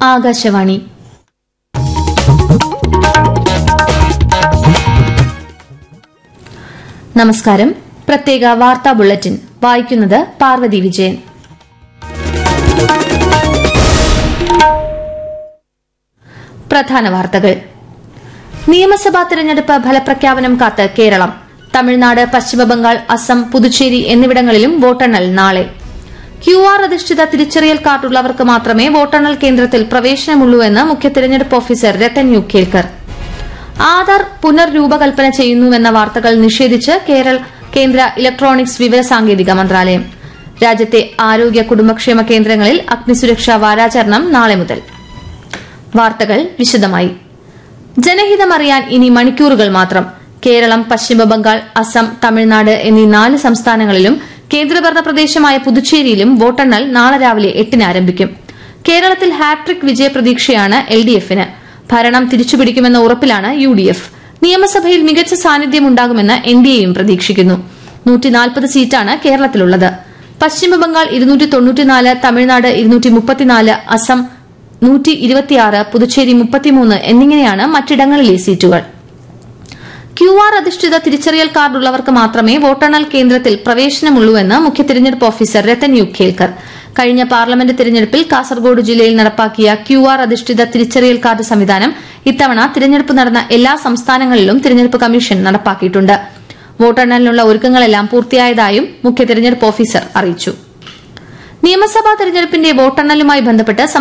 ആകാശവാണി നമസ്കാരം പ്രത്യേക വാർത്താ ബുള്ളറ്റിൻ വായിക്കുന്നത് പാർവതി വിജയൻ പ്രധാന വാർത്തകൾ നിയമസഭാ തെരഞ്ഞെടുപ്പ് ഫലപ്രഖ്യാപനം കാത്ത് കേരളം തമിഴ്നാട് പശ്ചിമബംഗാൾ അസം പുതുച്ചേരി എന്നിവിടങ്ങളിലും വോട്ടെണ്ണൽ നാളെ ക്യു ആർ അധിഷ്ഠിത തിരിച്ചറിയൽ കാർഡുള്ളവർക്ക് മാത്രമേ വോട്ടെണ്ണൽ കേന്ദ്രത്തിൽ പ്രവേശനമുള്ളൂ എന്ന് മുഖ്യ തെരഞ്ഞെടുപ്പ് ഓഫീസർ രത്തൻ യു കേൽക്കർ ആധാർ പുനർരൂപകൽപ്പന ചെയ്യുന്നുവെന്ന വാർത്തകൾ നിഷേധിച്ച് കേരള കേന്ദ്ര ഇലക്ട്രോണിക്സ് വിവരസാങ്കേതിക മന്ത്രാലയം രാജ്യത്തെ ആരോഗ്യ കുടുംബക്ഷേമ കേന്ദ്രങ്ങളിൽ അഗ്നിസുരക്ഷാ വാരാചരണം നാളെ മുതൽ വാർത്തകൾ വിശദമായി ജനഹിതമറിയാൻ ഇനി മണിക്കൂറുകൾ മാത്രം കേരളം പശ്ചിമബംഗാൾ അസം തമിഴ്നാട് എന്നീ നാല് സംസ്ഥാനങ്ങളിലും കേന്ദ്രഭരണ പ്രദേശമായ പുതുച്ചേരിയിലും വോട്ടെണ്ണൽ നാളെ രാവിലെ എട്ടിന് ആരംഭിക്കും കേരളത്തിൽ ഹാട്രിക് വിജയപ്രതീക്ഷയാണ് എൽ ഡി എഫിന് ഭരണം തിരിച്ചുപിടിക്കുമെന്ന ഉറപ്പിലാണ് യു ഡി എഫ് നിയമസഭയിൽ മികച്ച സാന്നിധ്യമുണ്ടാകുമെന്ന് എൻ ഡി എയും പ്രതീക്ഷിക്കുന്നു നൂറ്റിനാൽപ്പത് സീറ്റാണ് കേരളത്തിലുള്ളത് പശ്ചിമബംഗാൾ ഇരുന്നൂറ്റി തൊണ്ണൂറ്റിനാല് തമിഴ്നാട് ഇരുന്നൂറ്റി മുപ്പത്തിനാല് അസം നൂറ്റി ഇരുപത്തിയാറ് പുതുച്ചേരി മുപ്പത്തിമൂന്ന് എന്നിങ്ങനെയാണ് മറ്റിടങ്ങളിലെ സീറ്റുകൾ ക്യു ആർ അധിഷ്ഠിത തിരിച്ചറിയൽ കാർഡുള്ളവർക്ക് മാത്രമേ വോട്ടെണ്ണൽ കേന്ദ്രത്തിൽ പ്രവേശനമുള്ളൂവെന്ന് മുഖ്യ തെരഞ്ഞെടുപ്പ് ഓഫീസർ രത്തൻ യു ഖേൽക്കർ കഴിഞ്ഞ പാർലമെന്റ് തെരഞ്ഞെടുപ്പിൽ കാസർഗോഡ് ജില്ലയിൽ നടപ്പാക്കിയ ക്യു ആർ അധിഷ്ഠിത തിരിച്ചറിയൽ കാർഡ് സംവിധാനം ഇത്തവണ തിരഞ്ഞെടുപ്പ് നടന്ന എല്ലാ സംസ്ഥാനങ്ങളിലും തിരഞ്ഞെടുപ്പ് കമ്മീഷൻ നടപ്പാക്കിയിട്ടുണ്ട് വോട്ടെണ്ണലിനുള്ള ഒരുക്കങ്ങളെല്ലാം പൂർത്തിയായതായും മുഖ്യ തെരഞ്ഞെടുപ്പ് ഓഫീസർ അറിയിച്ചു നിയമസഭാ തെരഞ്ഞെടുപ്പിന്റെ വോട്ടെണ്ണലുമായി ബന്ധപ്പെട്ട്